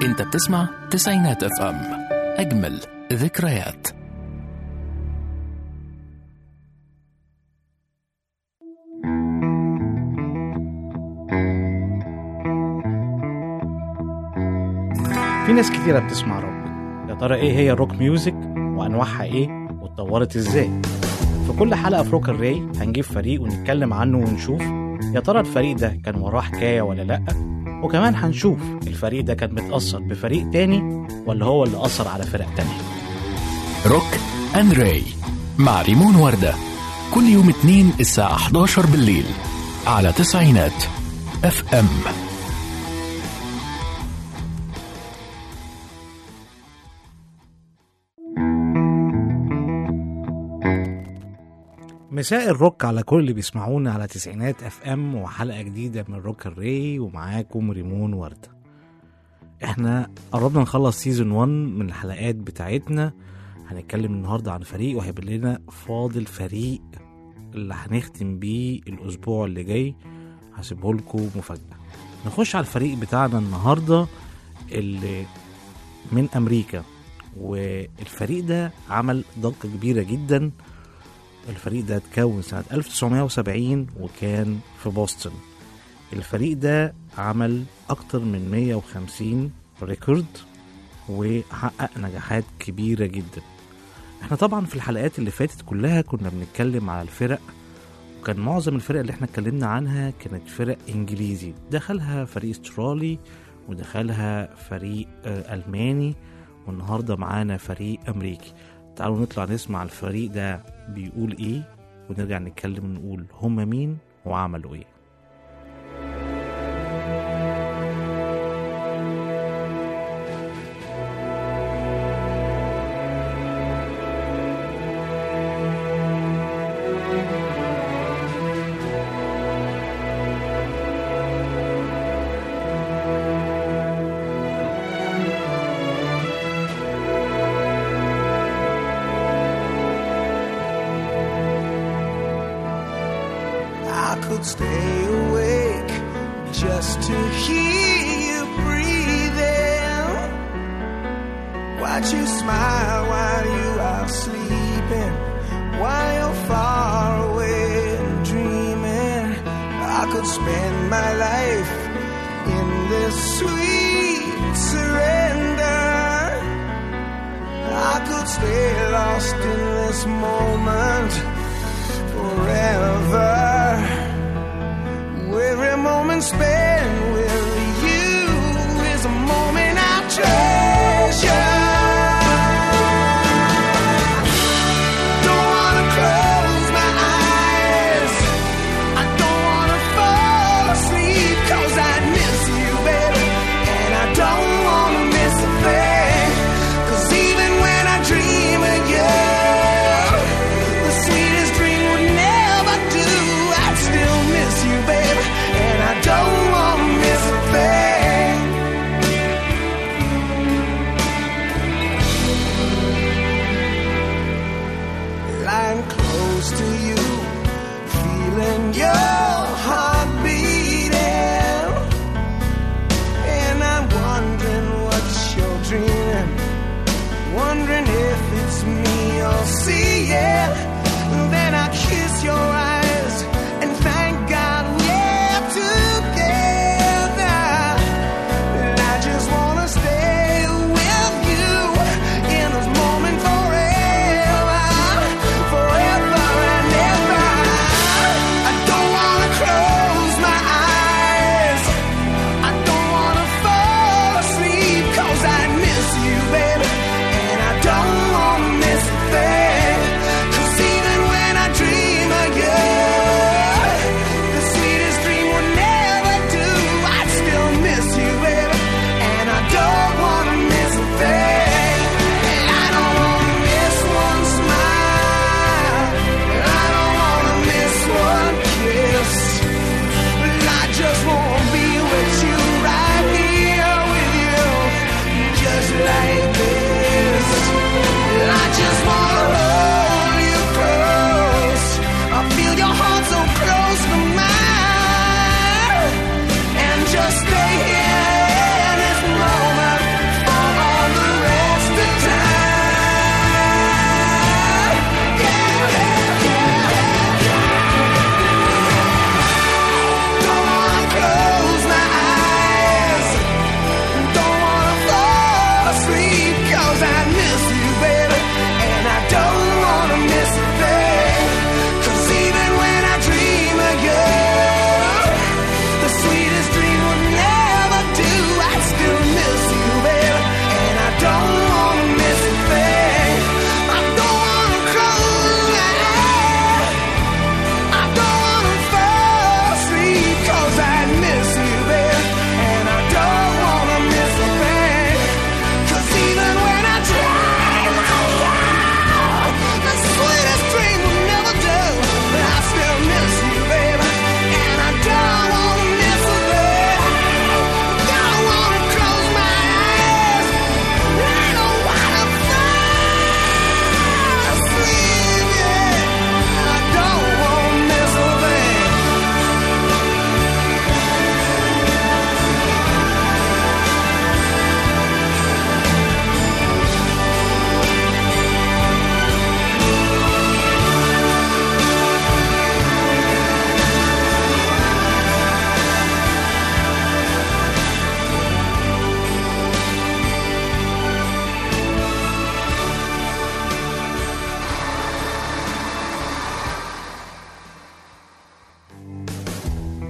انت بتسمع تسعينات اف ام اجمل ذكريات في ناس كتيرة بتسمع روك يا ترى ايه هي الروك ميوزك وانواعها ايه واتطورت ازاي في كل حلقة في روك الراي هنجيب فريق ونتكلم عنه ونشوف يا ترى الفريق ده كان وراه حكاية ولا لأ وكمان هنشوف الفريق ده كان متأثر بفريق تاني ولا هو اللي أثر على فرق تانية روك اند راي مع ريمون وردة كل يوم اثنين الساعة 11 بالليل على تسعينات اف ام مساء الروك على كل اللي بيسمعونا على تسعينات اف ام وحلقة جديدة من روك الري ومعاكم ريمون وردة احنا قربنا نخلص سيزون 1 من الحلقات بتاعتنا هنتكلم النهاردة عن فريق وهيبقى لنا فاضل فريق اللي هنختم بيه الاسبوع اللي جاي هسيبه لكم مفاجأة نخش على الفريق بتاعنا النهاردة اللي من امريكا والفريق ده عمل ضجة كبيرة جدا الفريق ده اتكون سنة 1970 وكان في بوسطن الفريق ده عمل أكتر من 150 ريكورد وحقق نجاحات كبيرة جدا احنا طبعا في الحلقات اللي فاتت كلها كنا بنتكلم على الفرق وكان معظم الفرق اللي احنا اتكلمنا عنها كانت فرق انجليزي دخلها فريق استرالي ودخلها فريق آه، الماني والنهارده معانا فريق امريكي تعالوا نطلع نسمع الفريق ده بيقول ايه ونرجع نتكلم نقول هما مين وعملوا ايه I could stay awake just to hear you breathing. Watch you smile while you are sleeping, while you're far away and dreaming. I could spend my life in this sweet surrender. I could stay lost in this moment forever. Every moment spent with you is a moment I treasure. Don't wanna close my eyes. I don't wanna fall asleep 'cause I miss you, baby. And I don't wanna miss a thing. 'Cause even when I dream of you, the sweetest dream would never do. I'd still miss you, baby. And I don't wanna miss a thing. Lying close to you, feeling your heart beating. And I'm wondering what you're dreaming. Wondering if it's me you're seeing. Then I kiss your eyes and thank God we're together. And I just wanna stay with you in this moment forever, forever and ever. I don't wanna close my eyes. I don't wanna fall asleep 'cause I miss you, baby. And I don't wanna miss a thing. 'Cause even when I dream of you,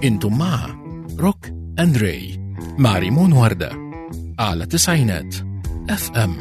انتم مع روك اند راي مع ريمون وردة على تسعينات اف ام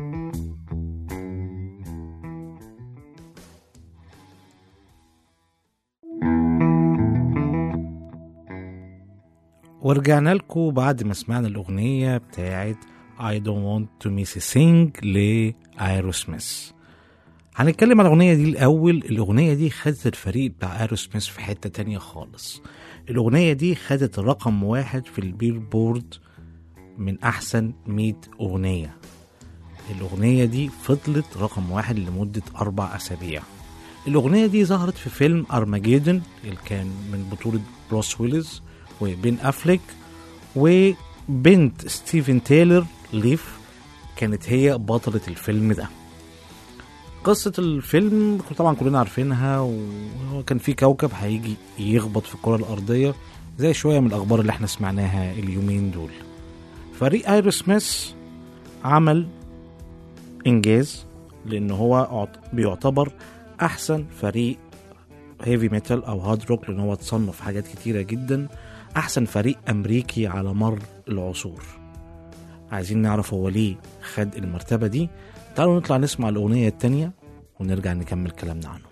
ورجعنا لكم بعد ما سمعنا الأغنية بتاعت I don't want to miss a thing لأيروسميث هنتكلم على الأغنية دي الأول الأغنية دي خدت الفريق بتاع أيروسميث في حتة تانية خالص الأغنية دي خدت رقم واحد في البيلبورد من أحسن 100 أغنية الأغنية دي فضلت رقم واحد لمدة أربع أسابيع الأغنية دي ظهرت في فيلم أرماجيدن اللي كان من بطولة بروس ويلز وبين أفليك وبنت ستيفن تايلر ليف كانت هي بطلة الفيلم ده قصة الفيلم طبعا كلنا عارفينها وهو كان في كوكب هيجي يخبط في الكرة الأرضية زي شوية من الأخبار اللي احنا سمعناها اليومين دول فريق ايرو سميث عمل إنجاز لأن هو أعت- بيعتبر أحسن فريق هيفي ميتال أو هارد روك لأن هو اتصنف حاجات كتيرة جدا أحسن فريق أمريكي على مر العصور عايزين نعرف هو ليه خد المرتبة دي تعالوا نطلع نسمع الأغنية التانية ونرجع نكمل كلامنا عنه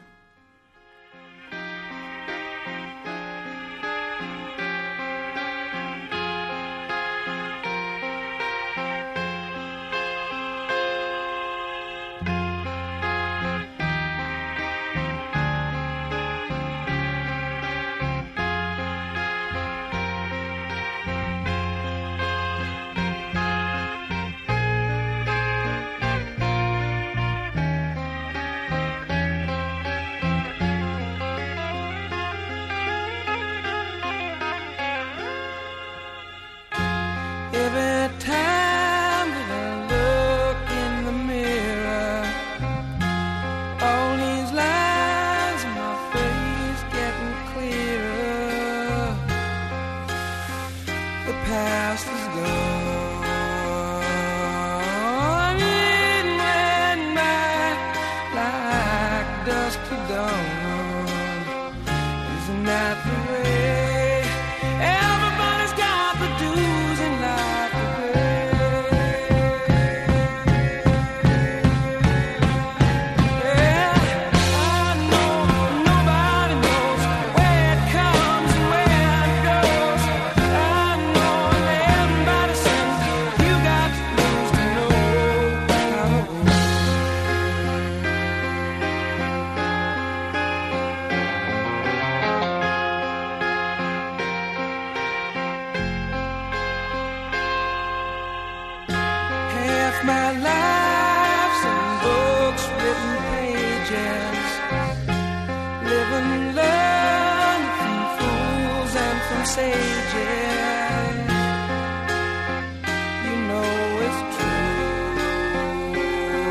Every time that I look in the mirror, all these lines on my face getting clearer. The past is gone, it went by like dusk to dawn. Isn't that the way? Everybody's got the dues in life to pay. Yeah, I know nobody knows where it comes and where it goes. I know everybody sings. You got to lose to know how it goes. Half my life's in books, written pages. Live and learn from fools and from sages. You know it's true.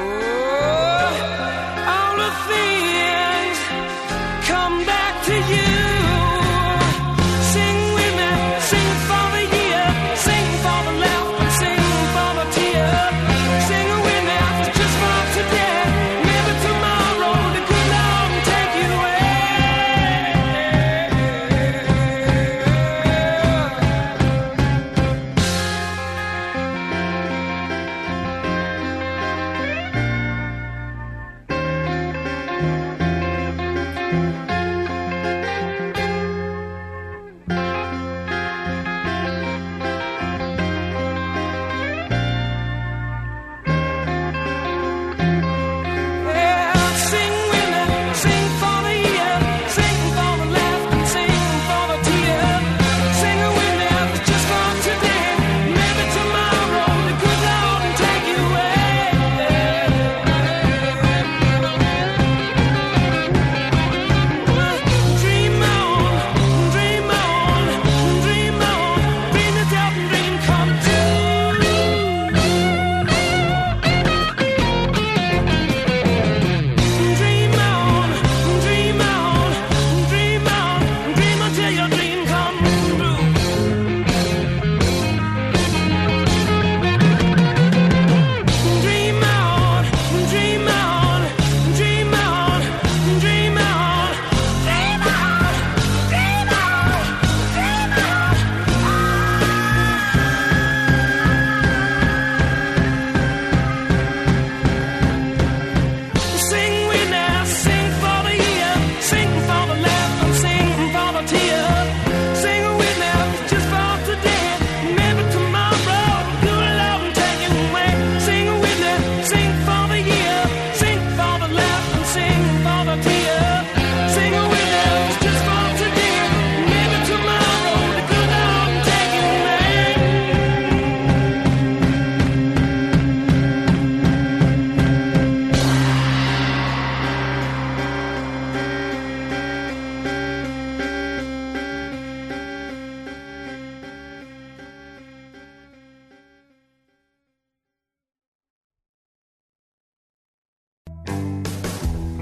All the things come back to you. Sing with me, sing for the year, sing for the laugh and sing for the tear. Sing with me just for today. Maybe tomorrow the good Lord will take you away.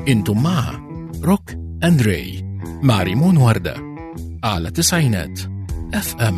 انتم مع روك اند راي مع ريمون وردة على تسعينات اف ام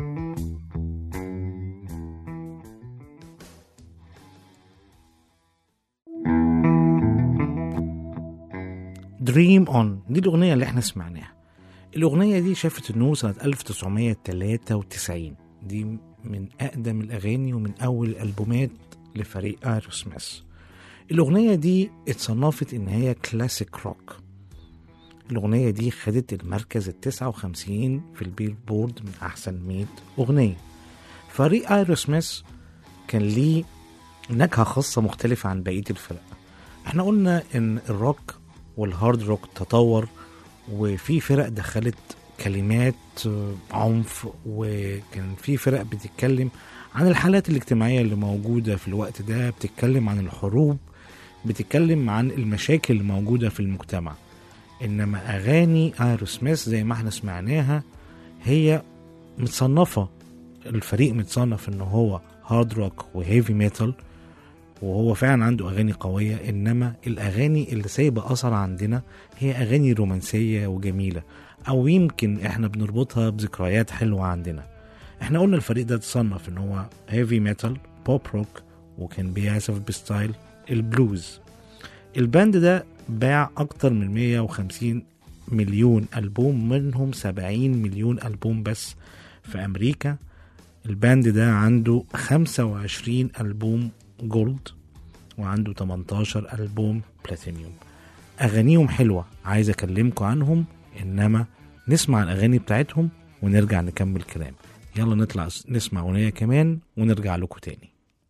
دريم اون دي الاغنيه اللي احنا سمعناها الاغنيه دي شافت النور سنه 1993 دي من اقدم الاغاني ومن اول الالبومات لفريق ايروسميث الاغنيه دي اتصنفت ان هي كلاسيك روك الاغنيه دي خدت المركز ال 59 في البيلبورد من احسن 100 اغنيه فريق ايروسميث كان ليه نكهه خاصه مختلفه عن بقيه الفرق احنا قلنا ان الروك والهارد روك تطور وفي فرق دخلت كلمات آه، عنف وكان في فرق بتتكلم عن الحالات الاجتماعية اللي موجودة في الوقت ده بتتكلم عن الحروب بتتكلم عن المشاكل اللي موجودة في المجتمع إنما أغاني ايروسميث زي ما احنا سمعناها هي متصنفة الفريق متصنف إن هو هارد روك وهيفي ميتال وهو فعلا عنده اغاني قويه انما الاغاني اللي سايبه اثر عندنا هي اغاني رومانسيه وجميله او يمكن احنا بنربطها بذكريات حلوه عندنا احنا قلنا الفريق ده تصنف ان هو هيفي ميتال بوب روك وكان بيعزف بستايل البلوز الباند ده باع اكتر من 150 مليون البوم منهم 70 مليون البوم بس في امريكا الباند ده عنده 25 ألبوم جولد وعنده 18 ألبوم بلاتينيوم أغانيهم حلوة عايز أكلمكم عنهم إنما نسمع الأغاني بتاعتهم ونرجع نكمل كلام يلا نطلع نسمع أغنية كمان ونرجع لكم تاني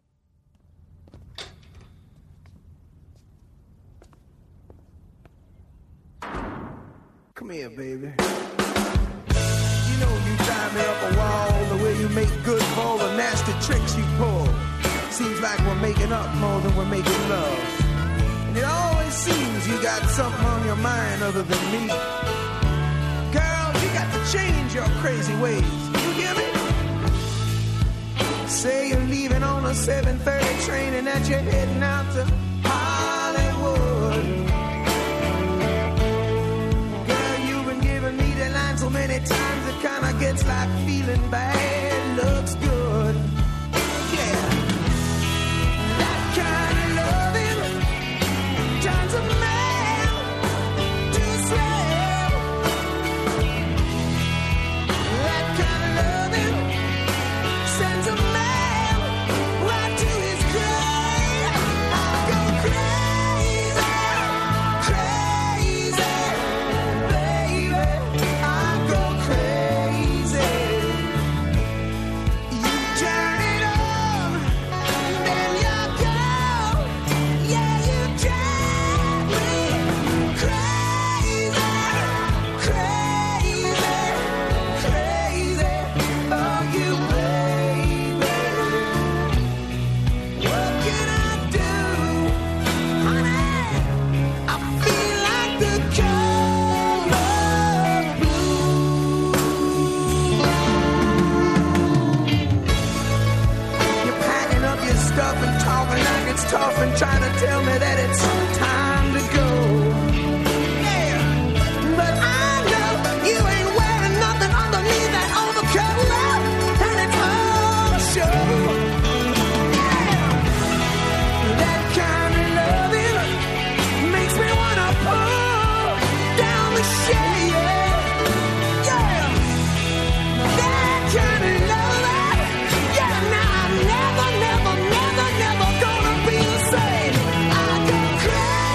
Come here, baby. You know you drive me up a wall the way you make good for all the nasty tricks you pull. Seems like we're making up more than we're making love. And it always seems you got something on your mind other than me. Girl, you got to change your crazy ways. You hear me? Say you're leaving on a 7:30 train and that you're heading out to Hollywood. Girl, you've been giving me the line so many times it kinda gets like feeling bad. Looks good. Yeah. That kind of loving turns a man to a slave. That kind of loving sends a man right to his grave. I go crazy, crazy, baby. I go crazy. You turn it on, then you go. Yeah, you drive me crazy, crazy, crazy. Oh, you baby. What can I do, honey? I feel like the color blue. You're packing up your stuff and talking like it's tough and trying to tell me that it's time to go. Yeah, but I know you ain't wearing nothing underneath that overcoat, love, and it's all show. Yeah, that kind of loving makes me wanna pull down the shade. Yeah. That kind of love, yeah, now I'm never, never, never, never gonna be the same. I go crazy.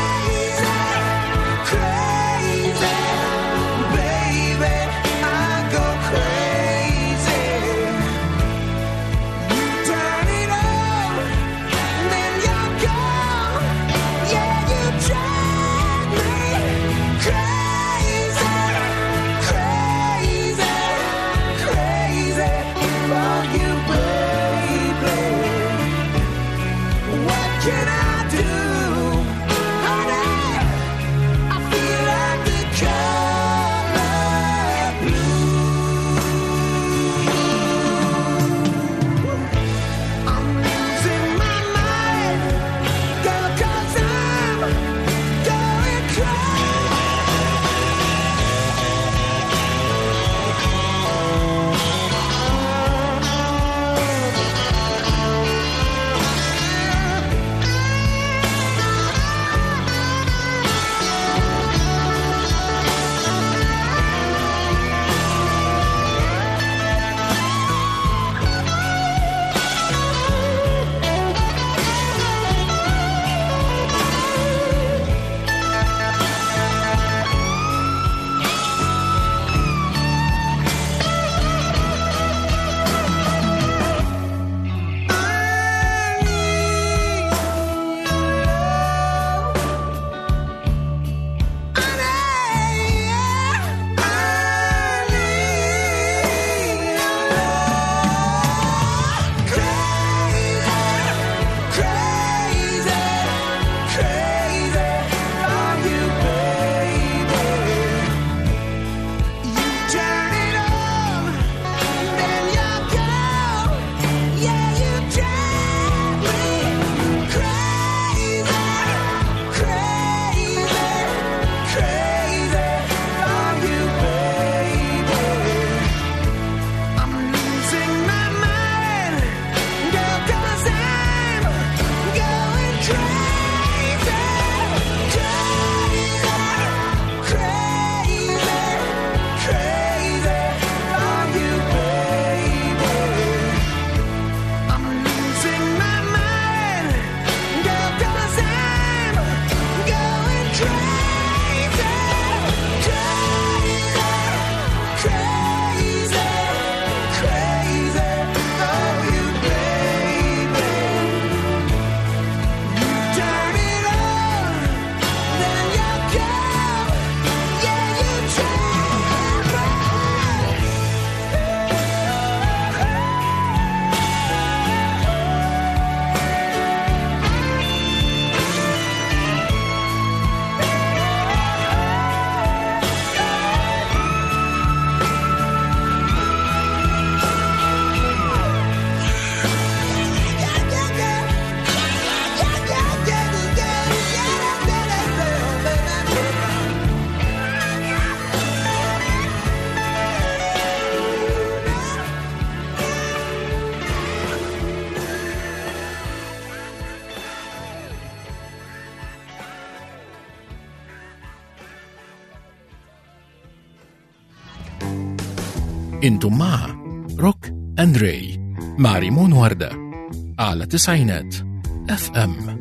انتم مع روك اند راي مع ريمون وردة على تسعينات اف ام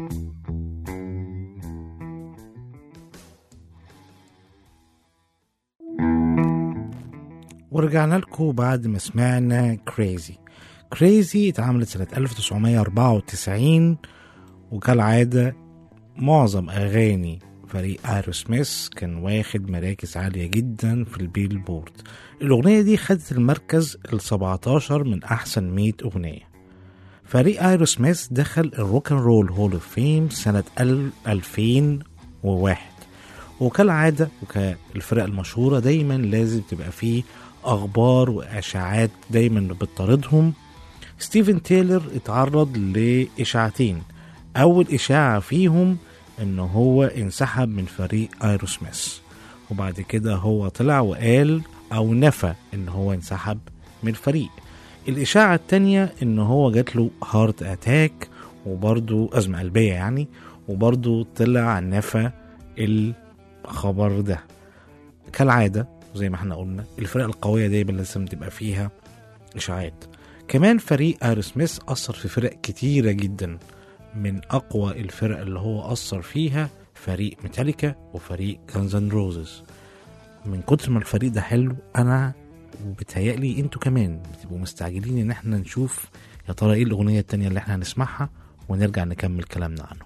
ورجعنا لكم بعد ما سمعنا كريزي كريزي اتعملت سنة 1994 وكالعادة معظم أغاني فريق ايرو سميث كان واخد مراكز عالية جدا في البيلبورد الأغنية دي خدت المركز ال 17 من أحسن 100 أغنية فريق ايرو سميث دخل الروك اند رول هول اوف فيم سنة ال- 2001 وكالعادة وكالفرق المشهورة دايما لازم تبقى فيه أخبار وإشاعات دايما بتطاردهم ستيفن تايلر اتعرض لإشاعتين أول إشاعة فيهم إن هو انسحب من فريق ايرو سميث وبعد كده هو طلع وقال أو نفى إن هو انسحب من الفريق الإشاعة التانية إن هو جات له هارت أتاك وبرضه أزمة قلبية يعني وبرضه طلع نفى الخبر ده كالعادة زي ما احنا قلنا الفرق القوية دايما لازم تبقى فيها إشاعات كمان فريق ايرو سميث أثر في فرق كتيرة جدا من أقوى الفرق اللي هو أثر فيها فريق ميتاليكا وفريق جانز اند روزز من كتر ما الفريق ده حلو أنا وبتهيألي انتوا كمان بتبقوا مستعجلين ان احنا نشوف يا ترى ايه الأغنية التانية اللي احنا هنسمعها ونرجع نكمل كلامنا عنه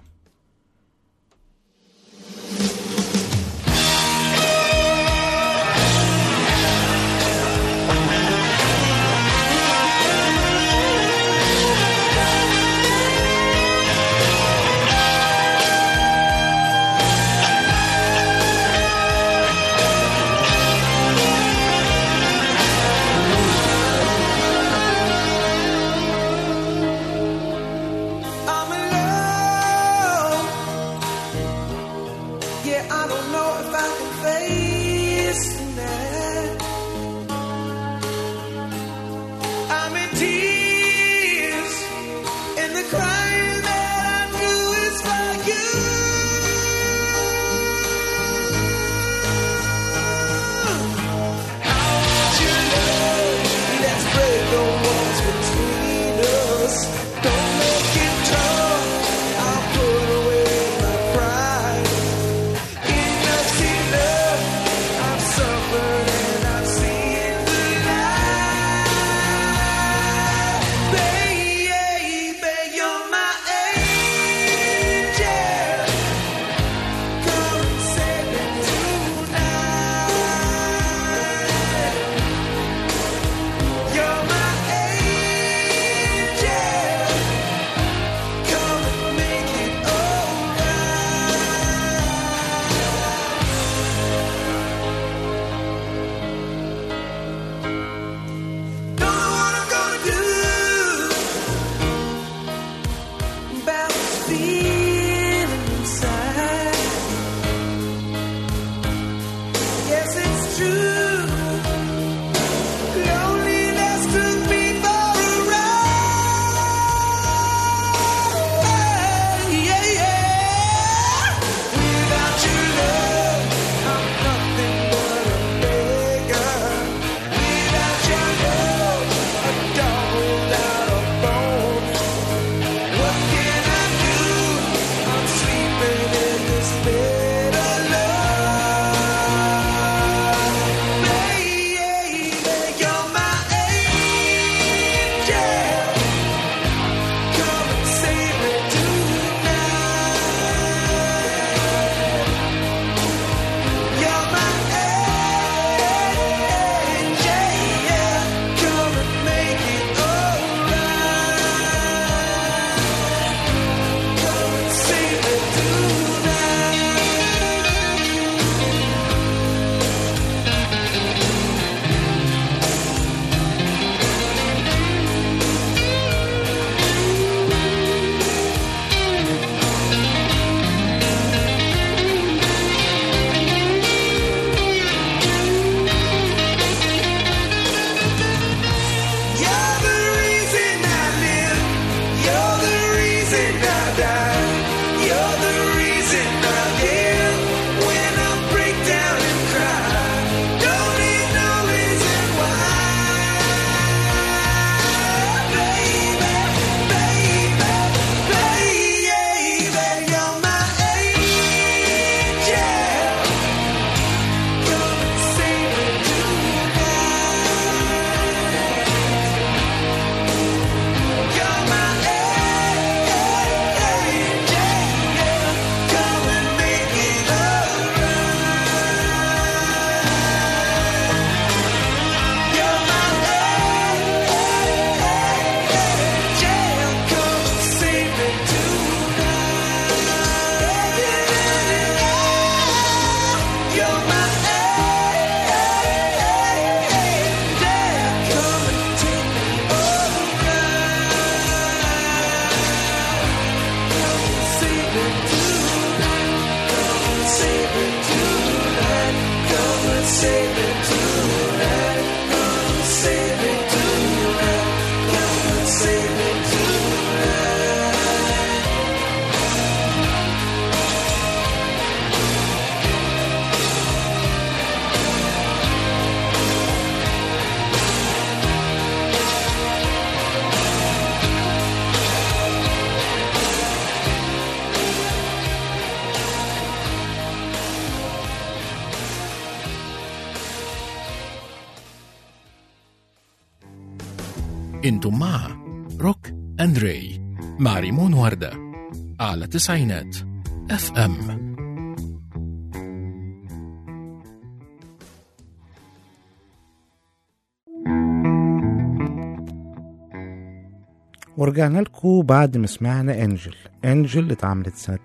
I'm alone. Yeah, I don't know if I can face that. I'm in tears, and the crying that I do is for you. How would you know? Let's break the walls between us. Don't make it tough. I'll put away my pride. Enough's enough. I've suffered and I've seen the light. Baby, you're my angel. Come and save me tonight. You're my angel. save it tonight. Gonna save it tonight. Gonna save it tonight. انتم مع روك اند راي مع ريمون وردة على تسعينات اف ام ورجعنا لكم بعد ما سمعنا انجل انجل اتعملت سنة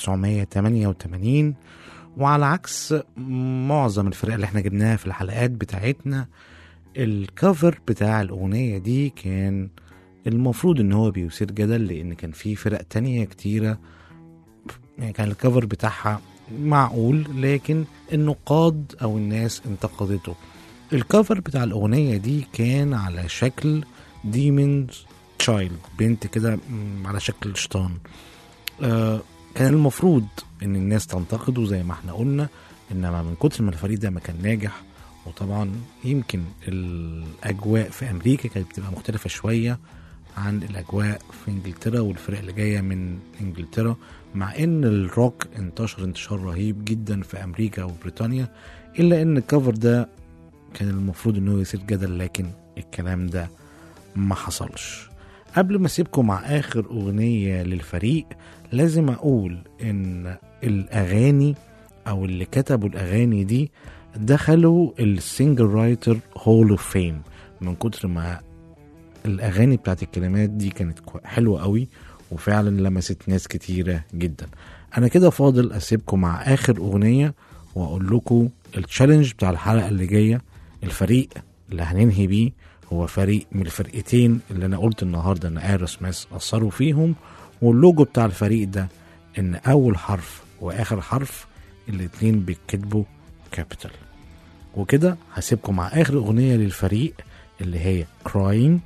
1988 وعلى عكس معظم الفرق اللي احنا جبناها في الحلقات بتاعتنا الكفر بتاع الأغنية دي كان المفروض ان هو بيثير جدل لان كان في فرق تانية كتيرة يعني كان الكفر بتاعها معقول لكن النقاد او الناس انتقدته الكفر بتاع الأغنية دي كان على شكل ديمونز تشايلد بنت كده م، على شكل شيطان آه كان المفروض ان الناس تنتقده زي ما احنا قلنا انما من كتر ما الفريق ده ما كان ناجح وطبعا يمكن الاجواء في امريكا كانت بتبقى مختلفه شويه عن الاجواء في انجلترا والفرق اللي جايه من انجلترا مع ان الروك انتشر انتشار رهيب جدا في امريكا وبريطانيا الا ان الكفر ده كان المفروض انه يصير جدل لكن الكلام ده ما حصلش قبل ما اسيبكم مع اخر اغنيه للفريق لازم اقول ان الاغاني او اللي كتبوا الاغاني دي دخلوا السنجل رايتر هول اوف فيم من كتر ما الاغاني بتاعت الكلمات دي كانت كو- حلوه قوي وفعلا لمست ناس كتيره جدا انا كده فاضل اسيبكم مع اخر اغنيه واقول لكم التشالنج بتاع الحلقه اللي جايه الفريق اللي هننهي بيه هو فريق من الفرقتين اللي انا قلت النهارده ان ايروس ماس اثروا فيهم واللوجو بتاع الفريق ده ان اول حرف واخر حرف الاتنين بيتكتبوا كابيتال وكده هسيبكم مع اخر اغنيه للفريق اللي هي كراينج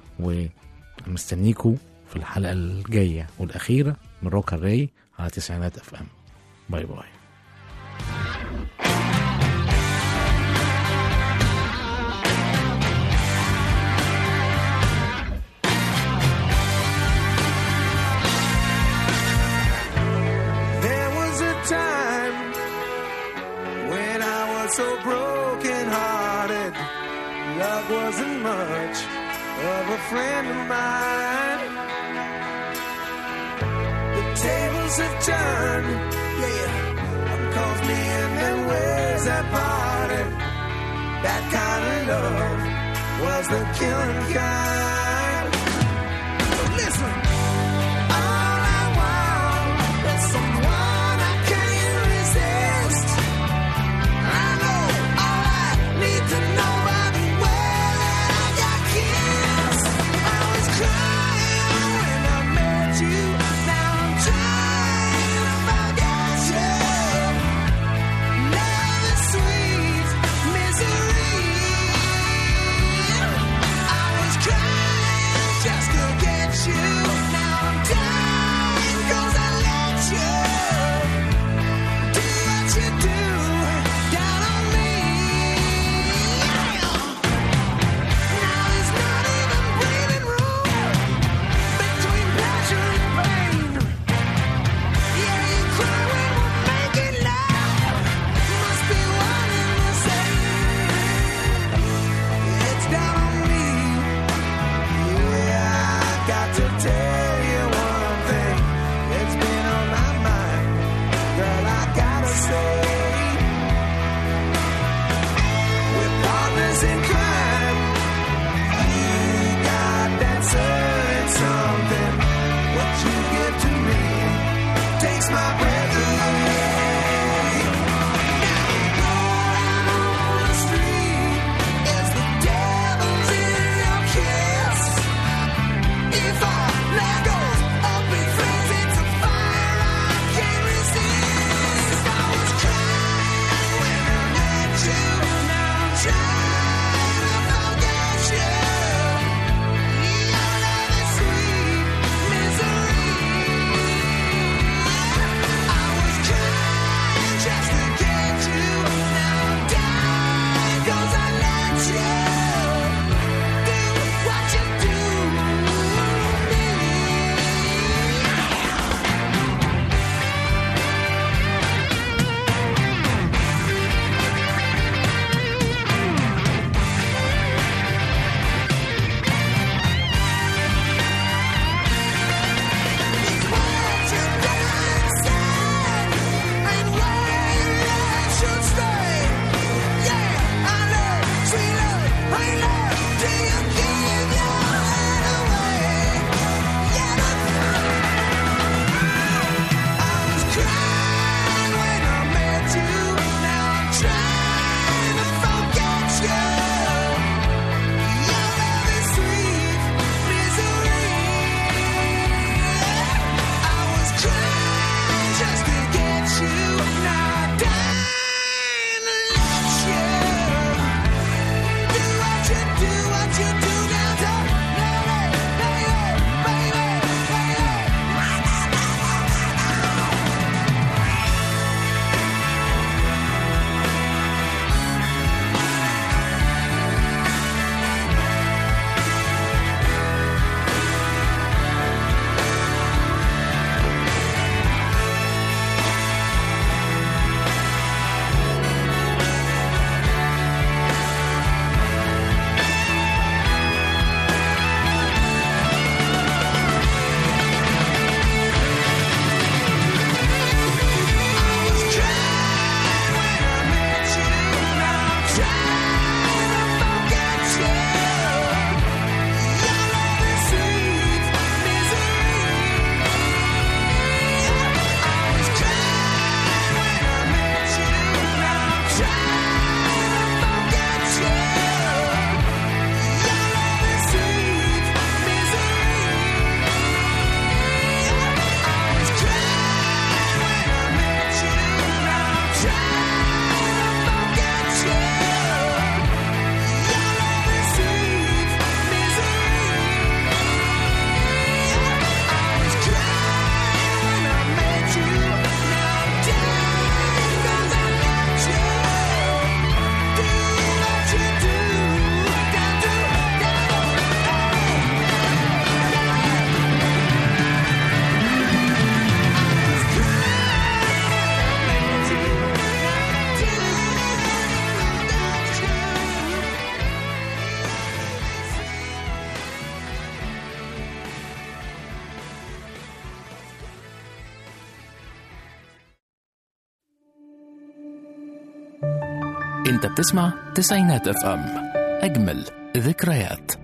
ومستنيكوا في الحلقه الجايه والاخيره من روك راي على تسعينات اف ام باي باي There was a time when I was so broken hearted. Love wasn't much of a friend of mine. The tables have turned, yeah. Cause me and them ways have parted. That kind of love was the killing kind. So listen. All I want is someone I can't resist. I know all I need to know by the way that I got kissed. I was crying when I met you. Now I'm trying to forget you. Love is sweet misery. I was crying. انت بتسمع تسعينات اف ام اجمل ذكريات